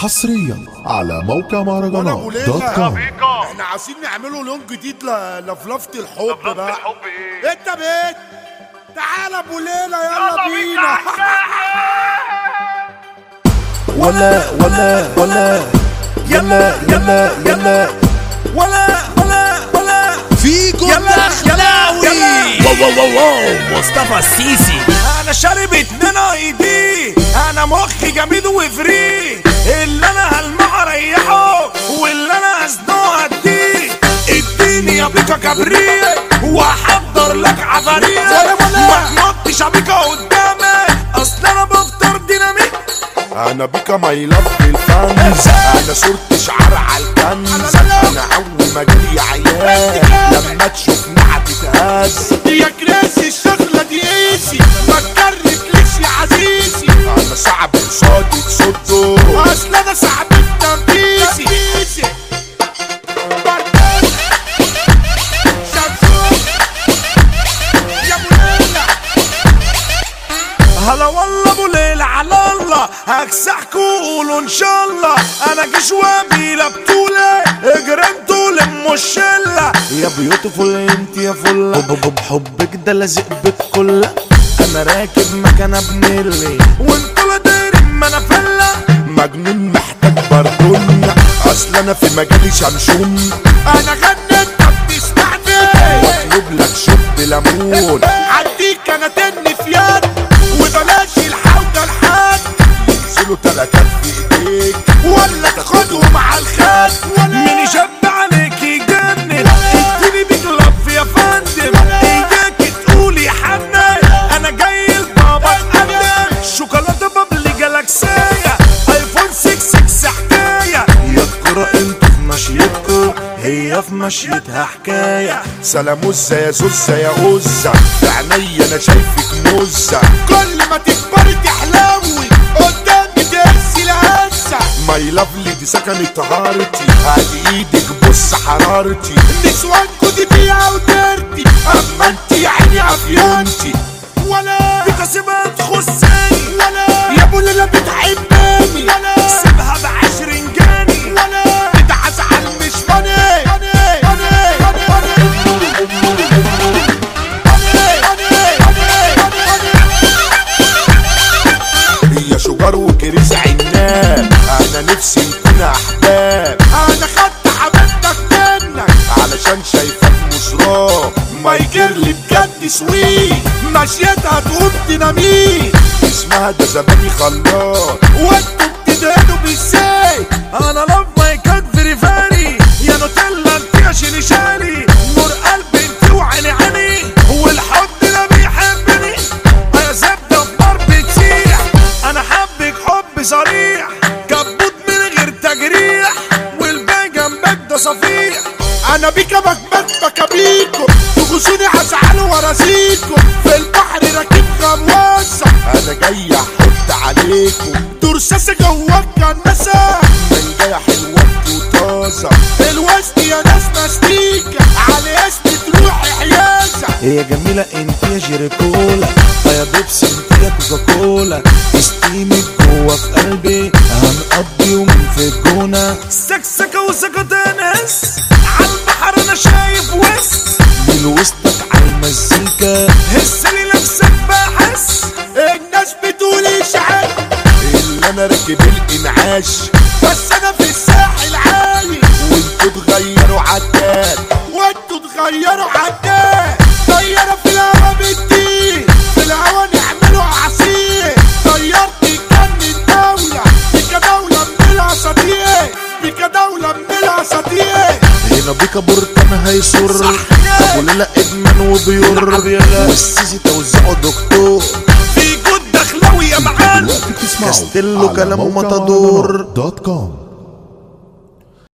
حصريا على موقع وانا ابو مهرجانات دوت ليلى كوم احنا عايزين نعمله لون جديد ل- لفلفة الحب لفلفة بقى الحب ايه؟ انت بيت تعالى ابو ليلى يلا بينا ولا ولا ولا يلا يلا يلا ولا ولا ولا فيكو يلا الدخلاوي واو واو واو واو مصطفى السيسي انا شارب اتنين اي دي انا مخي جميد وفري اللي انا هلمع اريحه واللي انا هزنقه اديه اديني يا بيكا كبريت واحضر لك عفاريت ما تنطش يا بيكا قدامي اصل انا بفطر ديناميت انا بيكا ماي لاف بالفانز انا صورتي شعار على الكنز انا اول ما جالي عيال لما تشوفني هتتهز يا كراسي الشغلة دي ايسي ما تكرتليش يا عزيزي انا صعب قصادي تصده اصل انا صعب التنفيذي يا ابو ليلى هلا والله ابو ليل على الله هكسحكوا قولوا ان شاء الله انا جيش وابيلا بطولة اجرنتوا لموا الشلة يا بيوتيفول انت يا فلة حب حبك ده لازق بالكل انا راكب مكان ابنلي وانتوا لا دايرين ما انا فلة مجنون محتاج بردون اصل انا في مجالي شمشون انا غنيت طب تسمعني واطلب لك شوب ليمون عديك انا تني في يد وبلاش الحوضه الحاد ينزلوا تلاتات في ايديك ولا تاخدهم على الخد مين شاب عليك يجنن اديني بجلف يا فندم اياك تقولي حنن انا جاي لبابا اتقدم شوكولاته بابلي جالاكسية ايفون 6 6 حكاية يا ترى انتوا في مشيتكوا هي في مشيتها حكاية سلاموزة يا زوزة يا غزة في عينيا انا شايفك موزة كل ما تكبري تحلوي قدامي تهزي الهزة ماي لافلي دي سكنت طهارتي هادي ايدك بص حرارتي نسوانكو دي فيها ودرتي اما انت يا عيني عفيانتي ولا بتسيبها تخصني ولا يا ابو ليلى بتحبني ولا سيبها بعشرين جاني ولا بتعز على مش فاني هي شجار وكريس عناب انا نفسي نكون احباب انا خدت حبيبتك منك علشان شايفك مزراب مايكرلي بجد سويت مشيتها تقوم ديناميت اسمها ده زبادي خلاط وانتوا بتدهنوا بالزيت انا لاف ماي كات فيري فيري يا نوتيلا انت يا شيلي شالي نور قلبي انت وعيني عيني والحب ده بيحبني يا زبده في نار بتسيح انا حبك حب صريح كبوت من غير تجريح والباقي جنبك ده صفيح انا بيكا بكبك بكابيكو تغزوني عزعل وراسيكو في البحر راكب غواصة انا جاي احط عليكم ترساسة جواك كنسة من جاي حلوك وطازة الوسط يا ناس مستيكة على اسمي تروحي حيازة هي جميلة انت يا جيريكولا يا بيبسي انت يا كوكاكولا استيمك جوا في قلبي هنقضي يومين في الجونة سكسكة وسكتانس على البحر انا شايف وسط من وسطك على المزيكا هسلي نفسك بحس الناس بتقول اشعال اللي انا راكب الانعاش بس انا في الساحل عالي وانتوا تغيروا عداد وانتوا تغيروا عداد طيارة في الهوا بتطير في الهوا نعملوا عصير طيارتي كان الدولة بيكا دولة من الاساطير بيكا دولة من الاساطير هنا بيكا بركان هيسر ابو ليلى ادمان وبيور والسيسي توزعه دكتور في جود دخلاوي يا معلم دلوقتي بتسمعوا كاستيلو على كلام موقع مطادور مهرجانات دوت كوم